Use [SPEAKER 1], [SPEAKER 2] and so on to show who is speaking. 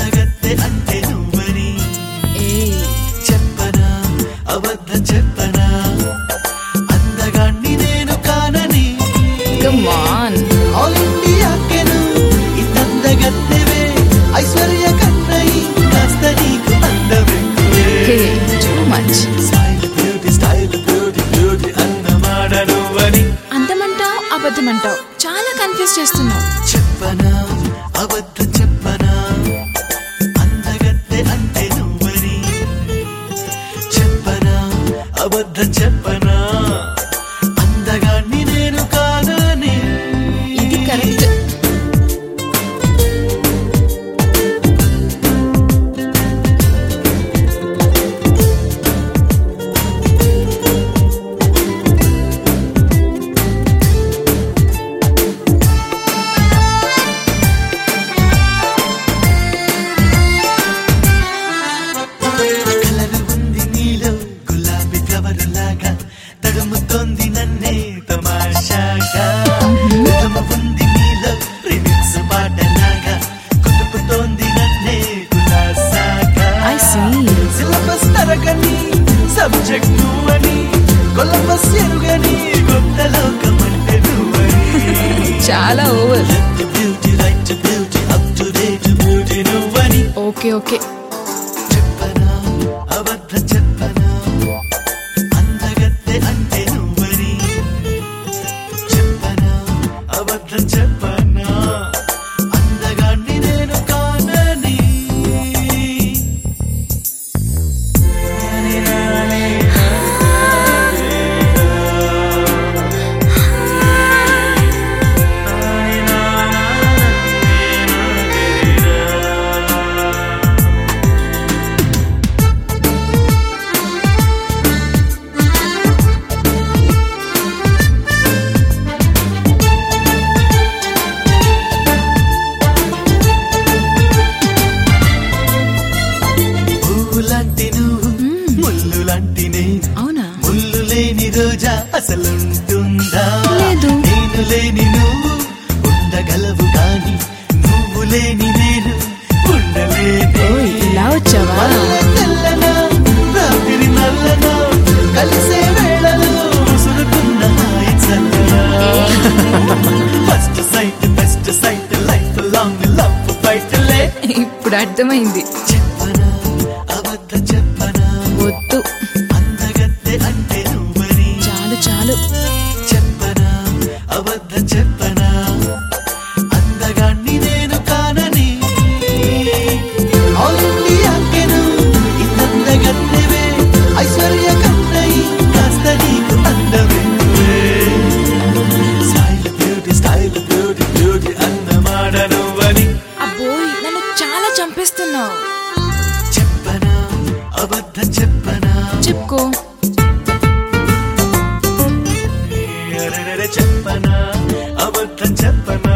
[SPEAKER 1] అందగత్తె అంటే నువ్వని
[SPEAKER 2] ఏయ్
[SPEAKER 1] చెప్పనా అబద్ధం చెప్పనా అందగాన్ని నేను కానని
[SPEAKER 2] కమ్ ఆన్
[SPEAKER 1] ఆల్ ఇండియాకెను ఇంతందగత్తెవే ఐశ్వర్య కన్నయి కాస్త నీకు అందమెక్కువే
[SPEAKER 2] hey too much
[SPEAKER 1] style beauty style beauty beauty అన్నమాట నువ్వని
[SPEAKER 2] అందమంటావు అబద్ధమంటావు చాలా కన్ఫ్యూజ్ చేస్తున్నావు
[SPEAKER 1] చెప్పనా అబద్ధం చెప్పనా అందగత్తె అంటే నువ్వని చెప్పనా అబద్ధం చెప్పనా అందగాన్ని నేను కాదని
[SPEAKER 2] ఇది కరెక్ట్
[SPEAKER 1] కలరు ఉంది నీలో గులాబీ ఫ్లవర్ లాగా తడుముతోంది నన్నే తమాషాగా తమ ఉంది నీలో రిమిక్స్ పాటలాగా కుదుపుతోంది నన్నే కులాసాగా
[SPEAKER 2] ఐ సీ
[SPEAKER 1] సిలబస్ తరగని సబ్జెక్ట్ నువ్వని కొలబస్ ఎరుగని కొత్త లోకం అంటే నువ్వని
[SPEAKER 2] చాలా over
[SPEAKER 1] beauty right beauty up to date beauty నువ్వని
[SPEAKER 2] ఓకే ఓకే
[SPEAKER 1] చెప్పనా అబద్ధం చెప్పనా అందగత్తె అంటే నువ్వని చెప్పనా అబద్ధం చెప్పనా అందగాన్ని నేను కానని పువ్వు లాంటి నువ్వు ముళ్ళు లాంటి నేను
[SPEAKER 2] అవునా
[SPEAKER 1] ముళ్ళు లేని రోజా అసలుంటుందా
[SPEAKER 2] లేదు.
[SPEAKER 1] నేను లేని నువ్వు ఉండగలవు కాని నువ్వు లేని నేను ఉండలేనే
[SPEAKER 2] ఓయ్ ఇలా వచ్చావా
[SPEAKER 1] మల్లె తెల్లనా రాత్రి నల్లనా కలిసే వేళలో ముసురుకున్న హాయి చల్లనా first sight best sight life long love ఫైట్లే
[SPEAKER 2] ఇప్పుడు అర్థమైంది
[SPEAKER 1] చెప్పనా అబద్ధం చెప్పనా
[SPEAKER 2] వద్దు
[SPEAKER 1] అందగత్తె అంటే నువ్వని
[SPEAKER 2] చాలు చాలు
[SPEAKER 1] చెప్పనా అబద్ధం చెప్పనా అందగాన్ని నేను కానని ఆల్ ఇండియాకెను ఇంతందగత్తెవే ఐశ్వర్య కన్నయి కాస్త నీకు అందమెక్కువే style beauty style beauty beauty అన్నమాట నువ్వని
[SPEAKER 2] అబ్బోయ్ నన్ను చాలా చంపేస్తున్నావు
[SPEAKER 1] చెప్పనా అబద్ధం చెప్పనా
[SPEAKER 2] చెప్పుకో
[SPEAKER 1] అరెరెరె చెప్పనా అబద్ధం చెప్పనా